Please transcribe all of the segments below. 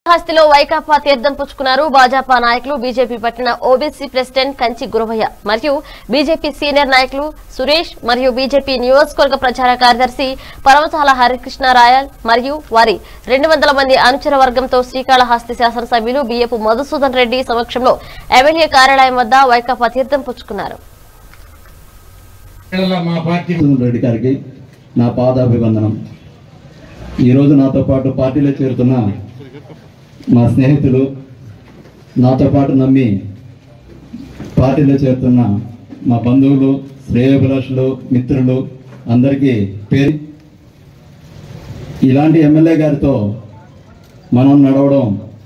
హస్తిలో వైకాపా తీర్థం పుచ్చుకున్నారు భాజపా నాయకులు బీజేపీ పట్టిన ఓబీసీ ప్రెసిడెంట్ కంచి గురవయ్య మరియు బీజేపీ సీనియర్ నాయకులు సురేష్ మరియు బీజేపీ నియోజకవర్గ ప్రచార కార్యదర్శి పర్వతాల హరికృష్ణ రాయల్ మరియు వారి రెండు వందల మంది అనుచర వర్గంతో శ్రీకాళహస్తి శాసనసభ్యులు బియ్యపు మధుసూదన్ రెడ్డి సమక్షంలో ఎమ్మెల్యే కార్యాలయం వద్ద వైకాపా తీర్థం పుచ్చుకున్నారు కేరళ మా పార్టీ జగన్మోహన్ రెడ్డి గారికి నా పాదాభివందనం ఈరోజు నాతో పాటు పార్టీలో చేరుతున్న మా స్నేహితులు నాతో పాటు నమ్మి పార్టీలో చేరుతున్న మా బంధువులు శ్రేయోభిలాషులు మిత్రులు అందరికీ పేరు ఇలాంటి ఎమ్మెల్యే గారితో మనం నడవడం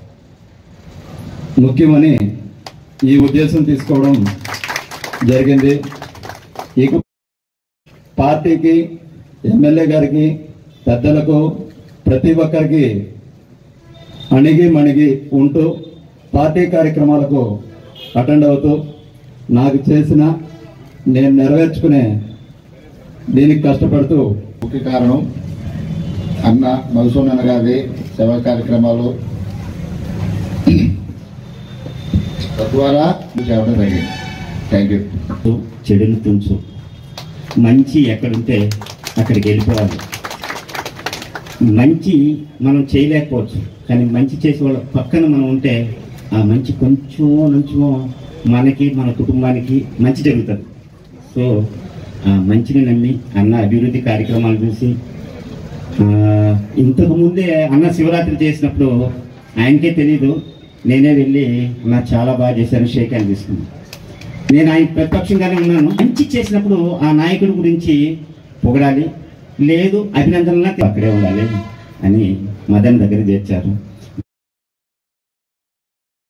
ముఖ్యమని ఈ ఉద్దేశం తీసుకోవడం జరిగింది ఇక పార్టీకి ఎమ్మెల్యే గారికి పెద్దలకు ప్రతి ఒక్కరికి అణిగి మణిగి ఉంటూ పార్టీ కార్యక్రమాలకు అటెండ్ అవుతూ నాకు చేసిన నేను నెరవేర్చుకునే దీనికి కష్టపడుతూ ముఖ్య కారణం అన్న మధుసూదన్ గారి సేవా కార్యక్రమాలు తద్వారా చేయడం జరిగింది థ్యాంక్ యూ చెడును తుంచు మంచి ఎక్కడుంటే అక్కడికి వెళ్ళిపోవాలి మంచి మనం చేయలేకపోవచ్చు కానీ మంచి చేసే వాళ్ళ పక్కన మనం ఉంటే ఆ మంచి కొంచెం నుంచో మనకి మన కుటుంబానికి మంచి జరుగుతుంది సో ఆ మంచిని నమ్మి అన్న అభివృద్ధి కార్యక్రమాలు చూసి ఆ, ఇంతకు ముందే అన్న శివరాత్రి చేసినప్పుడు ఆయనకే తెలీదు నేనే వెళ్ళి నా చాలా బాగా చేశాను షేక్ హ్యాండ్ తీసుకున్నాను నేను ఆయన ప్రతిపక్షంగానే ఉన్నాను మంచి చేసినప్పుడు ఆ నాయకుడి గురించి పొగడాలి లేదు అభినందనలా అక్కడే ఉండాలి అని మదన్ దగ్గర చేర్చారు